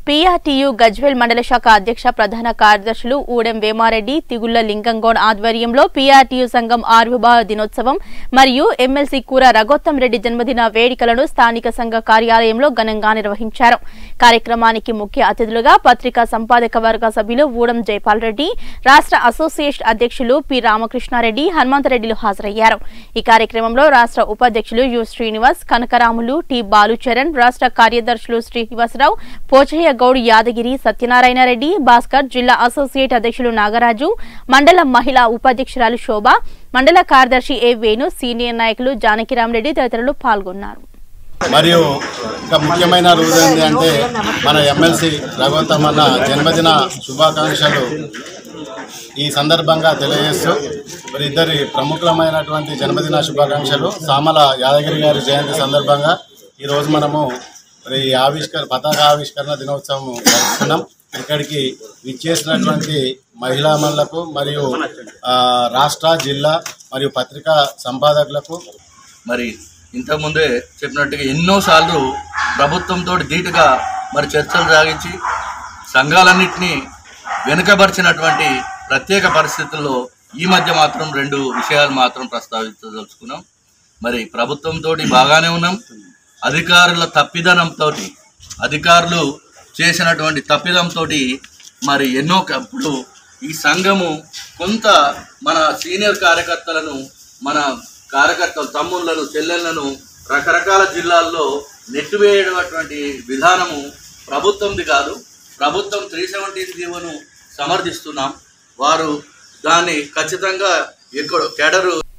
PRTU Gajwel మండల శాఖ అధ్యక్ష ప్రధాన కార్యదర్శులు ఊడెం వేమారెడ్డి తిగుళ్ల లింగంగౌడ్ ఆధ్వర్యంలో పీఆర్టీయు సంఘం ఆవిర్భావ దినోత్సవం మరియు ఎమ్మెల్సీ కూర రఘోత్తం రెడ్డి జన్మదిన వేడుకలను స్థానిక సంఘ కార్యాలయంలో ఘనంగా నిర్వహించారు కార్యక్రమానికి ముఖ్య అతిథులుగా పత్రికా సంపాదక వర్గ సభ్యులు ఊడం జైపాల్ రెడ్డి రాష్ట్ర అసోసియేషన్ అధ్యక్షులు పి రామకృష్ణారెడ్డి హనుమంతరెడ్డిలు హాజరయ్యారు ఈ కార్యక్రమంలో రాష్ట్ర ఉపాధ్యక్షులు యు శ్రీనివాస్ కనకరాములు టి బాలుచరణ్ రాష్ట్ర కార్యదర్శులు శ్రీనివాసరావు పోచయ్య గౌడ్ యాదగిరి సత్యనారాయణ రెడ్డి భాస్కర్ జిల్లా అసోసియేట్ అధ్యక్షులు నాగరాజు మండల మహిళా ఉపాధ్యక్షురాలు శోభ మండల కార్యదర్శి ఏ వేణు సీనియర్ నాయకులు జానకిరామరెడ్డి తదితరులు పాల్గొన్నారు మరియు ఇంకా ముఖ్యమైన రోజు ఏంటి అంటే మన ఎమ్మెల్సీ రఘువంతమన్న జన్మదిన శుభాకాంక్షలు ఈ సందర్భంగా తెలియజేస్తూ మరి ఇద్దరి ప్రముఖమైనటువంటి జన్మదిన శుభాకాంక్షలు సామల యాదగిరి గారి జయంతి సందర్భంగా ఈరోజు మనము మరి ఈ ఆవిష్కరణ పతాక ఆవిష్కరణ దినోత్సవం జరుపుకున్నాం ఇక్కడికి విచ్చేసినటువంటి మహిళా మనులకు మరియు ఆ, రాష్ట్ర జిల్లా మరియు పత్రికా సంపాదకులకు మరి ఇంతకుముందే చెప్పినట్టుగా ఎన్నోసార్లు ప్రభుత్వంతో ధీటుగా మరి చర్చలు సాగించి సంఘాలన్నింటినీ వెనుకబరిచినటువంటి ప్రత్యేక పరిస్థితుల్లో ఈ మధ్య మాత్రం రెండు విషయాలు మాత్రం ప్రస్తావించదలుచుకున్నాం మరి ప్రభుత్వంతో బాగానే ఉన్నాం అధికారుల తప్పిదనంతో అధికారులు చేసినటువంటి తప్పిదంతో మరి ఎన్నో ఇప్పుడు ఈ సంఘము కొంత మన సీనియర్ కార్యకర్తలను మన కార్యకర్తలు తమ్ముళ్లను చెల్లెళ్లను రకరకాల జిల్లాల్లో నెట్టివేయటువంటి విధానము ప్రభుత్వంది కాదు ప్రభుత్వం త్రీ సెవెంటీన్ జీవోను సమర్థిస్తున్నాం వారు దాన్ని ఖచ్చితంగా ఎక్కడ కేడరు